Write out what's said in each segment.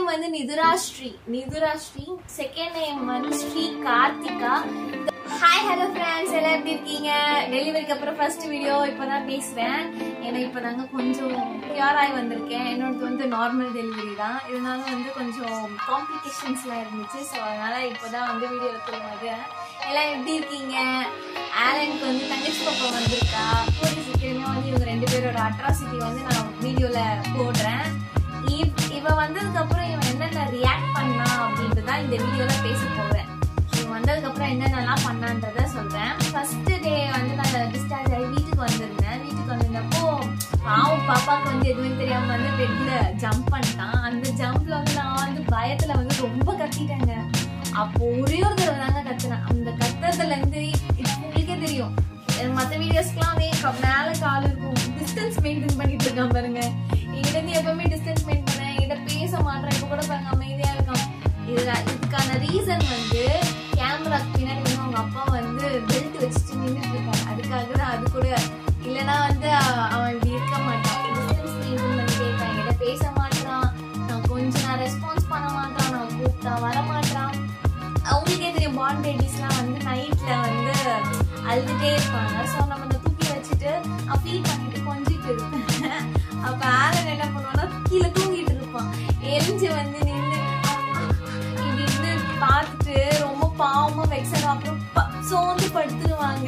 வந்து Nithura Sri Nithura Sri second name வந்து Sri Karthika hi hello friends எல்லாம் எப்படி இருக்கீங்க டெலிவரிக்கு அப்புறம் ஃபர்ஸ்ட் வீடியோ இப்போதான் பேசுறேன் ஏன்னா இப்போதாங்க கொஞ்சம் கியூர் ஆகி வந்திருக்கேன் என்னோடது வந்து நார்மல் டெலிவரி தான் இருந்தாலும் வந்து கொஞ்சம் காம்ப்ளிகேஷன்ஸ்லாம் இருந்துச்சு ஸோ அதனால இப்போதான் வந்து வீடியோ எடுத்துருவாங்க எல்லாம் எப்படி இருக்கீங்க ஆலனுக்கு வந்து தங்கச்சி பாப்பா வந்திருக்கா கூடிய சீக்கிரமே வந்து இவங்க ரெண்டு பேரோட அட்ராசிட்டி வந்து நான் வீடியோல போடுறேன் இவ்- இவ வந்ததுக்கு அப்புறம் இவன் என்னென்ன ரியாக்ட் பண்ணா அப்படின்ட்டு தான் இந்த வீடியோல பேச போறேன் இவன் வந்ததுக்கு அப்புறம் என்னென்னலாம் பண்ணான்றத சொல்றேன் ஃபர்ஸ்ட் டே வந்து நான் டிஸ்சார்ஜ் ஆகி வீட்டுக்கு வந்திருந்தேன் வீட்டுக்கு வந்திருந்தப்போ பாவம் பாப்பாக்கு வந்து எதுவுமே தெரியாம வந்து பெட்ல ஜம்ப் பண்ணிட்டான் அந்த ஜம்ப்ல வந்து நான் வந்து பயத்துல வந்து ரொம்ப கத்திட்டேங்க அப்போ ஒரே ஒரு தடவை தாங்க கத்துனேன் அந்த கத்துறதுல இருந்து இது உங்களுக்கே தெரியும் அஹ் மத்த வீடியோஸ்க்குலாம் வந்து க- மேல கால் இருக்கும் டிஸ்டன்ஸ் மெயின்டைன் பண்ணிட்டு இருக்கான் பாருங்க என்கிட்ட இருந்து எப்பவுமே டிஸ்டன்ஸ் மெயின்டைன் பண்ணேன் என்கிட்ட பேச மாட்டேன் இப்ப கூட பாருங்க அமைதியா இருக்கான் இதுல இதுக்கான ரீசன் வந்து கேமராக்கு பின்னாடி வந்து அவங்க அப்பா வந்து பெல்ட் வச்சுட்டு நின்றுட்டு இருக்காரு அதுக்காக தான் அது கூட இல்லைன்னா வந்து அ- அவன் இப்படி இருக்க மாட்டான் டிஸ்டன்ஸ் மெயின்டைன் பண்ணிட்டே இருக்கான் என்கிட்ட பேச மாட்டான் நான் கொஞ்சம் நான் ரெஸ்பான்ஸ் பண்ண மாட்டான் நான் கூப்பிட்டா வர மாட்டான் அவங்களுக்கே தெரியும் பாண்ட் பேபிஸ்லாம் வந்து நைட்ல வந்து அழுதுட்டே இருப்பாங்க ஸோ நம்ம அந்த தூக்கி வச்சுட்டு நான் ஃபீல் பண்ணிட்டு கொஞ்சிட்டு இருப்பேன் அப்ப ஆலன் என்ன பண்ணுவான்னா கீழே தூங்கிட்டு இருப்பான் எரிஞ்சு வந்து நின்று இப்படி இருந்து பார்த்துட்டு ரொம்ப பாவமா வெக்ஸாக அப்புறம் ப- சோர்ந்து படுத்துருவாங்க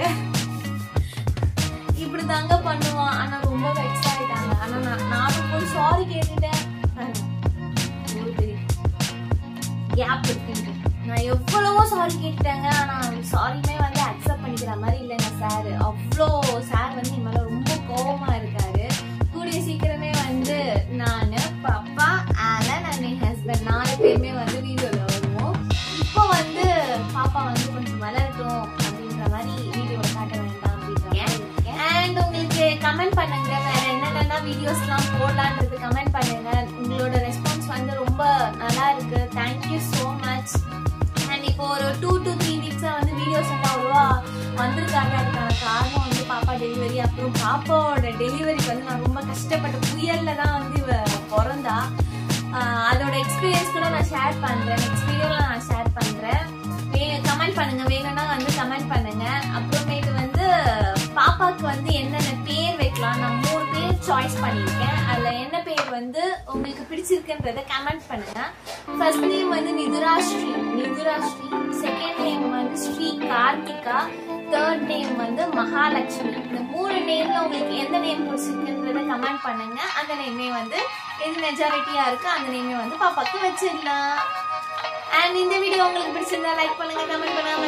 இப்படி தாங்க பண்ணுவான் ஆனா ரொம்ப வெக்ஸ் ஆயிட்டாங்க ஆனா நான் நானும் போய் சாரி கேட்டுட்டேன் ஒரு பெரிய கேப் இருக்குன்ட்டு நான் எவ்வளவோ சாரி கேட்டுட்டேங்க ஆனா சாரியுமே வந்து அக்செப்ட் பண்ணிக்கிற மாதிரி இல்லைங்க சார் அவ்வளோ சார் வந்து என் மேல ரொம்ப கோவமா இருக்காரு கூடிய சீக்கிரமே வந்து நான் பாப்பா ஆலன் அண்ட் என் ஹஸ்பண்ட் நாலு பேருமே வந்து வீடியோல வருவோம் இப்போ வந்து பாப்பா வந்து கொஞ்சம் வளரட்டும் அப்படின்ற மாதிரி வீடியோல காட்ட வேண்டாம் அப்படின்றாங்க அண்ட் உங்களுக்கு கமெண்ட் பண்ணுங்க வேற என்னென்ன வீடியோஸ்லாம் போடலான்றது கமெண்ட் பண்ணுங்க உங்களோட ரெஸ்பான்ஸ் வந்து ரொம்ப நல்லா இருக்கு தேங்க்யூ ஸோ மச் அண்ட் இப்போ ஒரு டூ டு த்ரீ வீக்ஸா வந்து வீடியோஸ் வந்து அவ்வளோவா வந்திருக்காங்க அதுக்கான காரணம் வந்து பாப்பா டெலிவரி அப்புறம் பாப்பாவோட டெலிவரிக்கு வந்து நான் ரொம்ப கஷ்டப்பட்ட புயல்ல தான் வந்து இவ பிறந்தா ஆஹ் அதோட எக்ஸ்பீரியன்ஸ் கூட நான் ஷேர் பண்றேன் நெக்ஸ்ட் வீடியோல நான் ஷேர் பண்றேன் கமெண்ட் பண்ணுங்க வேணும்னா வந்து கமெண்ட் பண்ணுங்க அப்புறமேட்டு வந்து பாப்பாக்கு வந்து என்னென்ன பேர் வைக்கலாம் நான் மூணு பேர் சாய்ஸ் பண்ணியிருக்கேன் அதுல என்ன பேர் வந்து உங்களுக்கு பிடிச்சிருக்குன்றத கமெண்ட் பண்ணுங்க ஃபர்ஸ்ட் நேம் வந்து நிதுரா ஸ்ரீ நிதுரா ஸ்ரீ செகண்ட் நேம் வந்து ஸ்ரீ கார்த்திகா தேர்ட் நேம் வந்து மகாலட்சுமி இந்த மூணு நேம்ல உங்களுக்கு எந்த நேம் பிடிச்சிருக்குன்றத கமெண்ட் பண்ணுங்க அந்த நேமே வந்து எது மெஜாரிட்டியா இருக்கு அந்த நேமே வந்து பாப்பாக்கு வச்சிடலாம் அண்ட் இந்த வீடியோ உங்களுக்கு பிடிச்சிருந்தா லைக் பண்ணுங்க கமெண்ட் பண்ணாம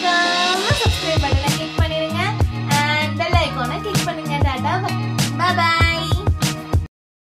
மறக்காம சப்ஸ்கிரைப் பட்டனை கிளிக் பண்ணிடுங்க அண்ட் பெல் ஐகானை கிளிக் பண்ணுங்க டாடா பாய்